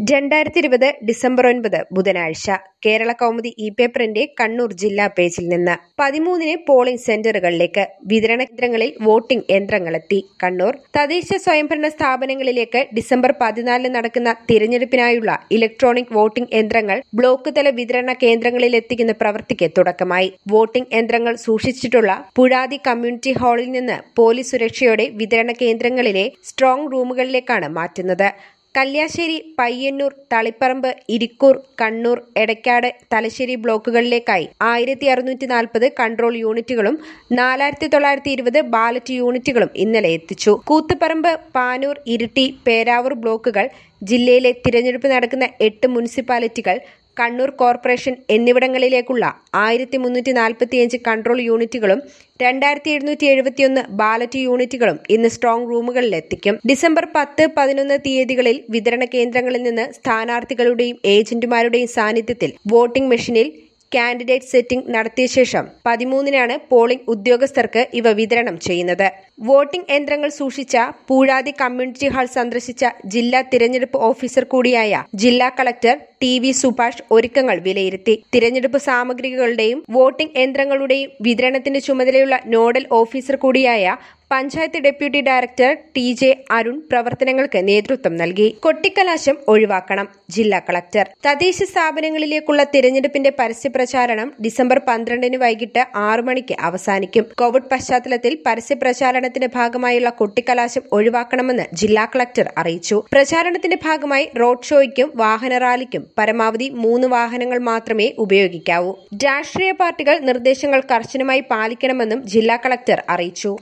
രണ്ടായിരത്തി ഇരുപത് ഡിസംബർ ഒൻപത് ബുധനാഴ്ച കേരള കൗമുദി ഇ പേപ്പറിന്റെ കണ്ണൂർ ജില്ലാ പേജിൽ നിന്ന് പതിമൂന്നിന് പോളിംഗ് സെന്ററുകളിലേക്ക് വിതരണ കേന്ദ്രങ്ങളിൽ വോട്ടിംഗ് യന്ത്രങ്ങളെത്തി കണ്ണൂർ തദ്ദേശ സ്വയംഭരണ സ്ഥാപനങ്ങളിലേക്ക് ഡിസംബർ പതിനാലിന് നടക്കുന്ന തിരഞ്ഞെടുപ്പിനായുള്ള ഇലക്ട്രോണിക് വോട്ടിംഗ് യന്ത്രങ്ങൾ ബ്ലോക്ക് തല വിതരണ കേന്ദ്രങ്ങളിൽ എത്തിക്കുന്ന പ്രവൃത്തിക്ക് തുടക്കമായി വോട്ടിംഗ് യന്ത്രങ്ങൾ സൂക്ഷിച്ചിട്ടുള്ള പുഴാതി കമ്മ്യൂണിറ്റി ഹാളിൽ നിന്ന് പോലീസ് സുരക്ഷയോടെ വിതരണ കേന്ദ്രങ്ങളിലെ സ്ട്രോങ് റൂമുകളിലേക്കാണ് മാറ്റുന്നത് കല്യാശ്ശേരി പയ്യന്നൂർ തളിപ്പറമ്പ് ഇരിക്കൂർ കണ്ണൂർ എടക്കാട് തലശ്ശേരി ബ്ലോക്കുകളിലേക്കായി ആയിരത്തി അറുന്നൂറ്റി നാൽപ്പത് കൺട്രോൾ യൂണിറ്റുകളും നാലായിരത്തി തൊള്ളായിരത്തി ഇരുപത് ബാലറ്റ് യൂണിറ്റുകളും ഇന്നലെ എത്തിച്ചു കൂത്തുപറമ്പ് പാനൂർ ഇരിട്ടി പേരാവൂർ ബ്ലോക്കുകൾ ജില്ലയിലെ തിരഞ്ഞെടുപ്പ് നടക്കുന്ന എട്ട് മുനിസിപ്പാലിറ്റികൾ കണ്ണൂർ കോർപ്പറേഷൻ എന്നിവിടങ്ങളിലേക്കുള്ള ആയിരത്തി മുന്നൂറ്റി നാൽപ്പത്തിയഞ്ച് കൺട്രോൾ യൂണിറ്റുകളും രണ്ടായിരത്തി എഴുന്നൂറ്റി എഴുപത്തിയൊന്ന് ബാലറ്റ് യൂണിറ്റുകളും ഇന്ന് സ്ട്രോങ് റൂമുകളിലെത്തിക്കും ഡിസംബർ പത്ത് പതിനൊന്ന് തീയതികളിൽ വിതരണ കേന്ദ്രങ്ങളിൽ നിന്ന് സ്ഥാനാർത്ഥികളുടെയും ഏജന്റുമാരുടെയും സാന്നിധ്യത്തിൽ വോട്ടിംഗ് മെഷീനിൽ കാൻഡിഡേറ്റ് സെറ്റിംഗ് നടത്തിയ ശേഷം പതിമൂന്നിനാണ് പോളിംഗ് ഉദ്യോഗസ്ഥർക്ക് ഇവ വിതരണം ചെയ്യുന്നത് വോട്ടിംഗ് യന്ത്രങ്ങൾ സൂക്ഷിച്ച പൂഴാതി കമ്മ്യൂണിറ്റി ഹാൾ സന്ദർശിച്ച ജില്ലാ തിരഞ്ഞെടുപ്പ് ഓഫീസർ കൂടിയായ ജില്ലാ കളക്ടർ ടി വി സുഭാഷ് ഒരുക്കങ്ങൾ വിലയിരുത്തി തിരഞ്ഞെടുപ്പ് സാമഗ്രികളുടെയും വോട്ടിംഗ് യന്ത്രങ്ങളുടെയും വിതരണത്തിന്റെ ചുമതലയുള്ള നോഡൽ ഓഫീസർ കൂടിയായ panchayat deputy director T J Arun പ്രവർത്തനങ്ങൾക്ക് നേതൃത്വം നൽകി കൊട്ടിക്കലാശം ഒഴിവാക്കണം ജില്ലാ കളക്ടർ തദ്ദേശ സ്ഥാപനങ്ങളിലേക്കുള്ള തിരഞ്ഞെടുപ്പിന്റെ പരസ്യപ്രചാരണം ഡിസംബർ പന്ത്രണ്ടിന് വൈകിട്ട് ആറു മണിക്ക് അവസാനിക്കും കോവിഡ് പശ്ചാത്തലത്തിൽ പരസ്യപ്രചാരണത്തിന്റെ ഭാഗമായുള്ള കൊട്ടിക്കലാശം ഒഴിവാക്കണമെന്ന് ജില്ലാ കളക്ടർ അറിയിച്ചു പ്രചാരണത്തിന്റെ ഭാഗമായി റോഡ് ഷോയ്ക്കും വാഹന റാലിക്കും പരമാവധി മൂന്ന് വാഹനങ്ങൾ മാത്രമേ ഉപയോഗിക്കാവൂ രാഷ്ട്രീയ പാർട്ടികൾ നിർദ്ദേശങ്ങൾ കർശനമായി പാലിക്കണമെന്നും ജില്ലാ കളക്ടർ അറിയിച്ചു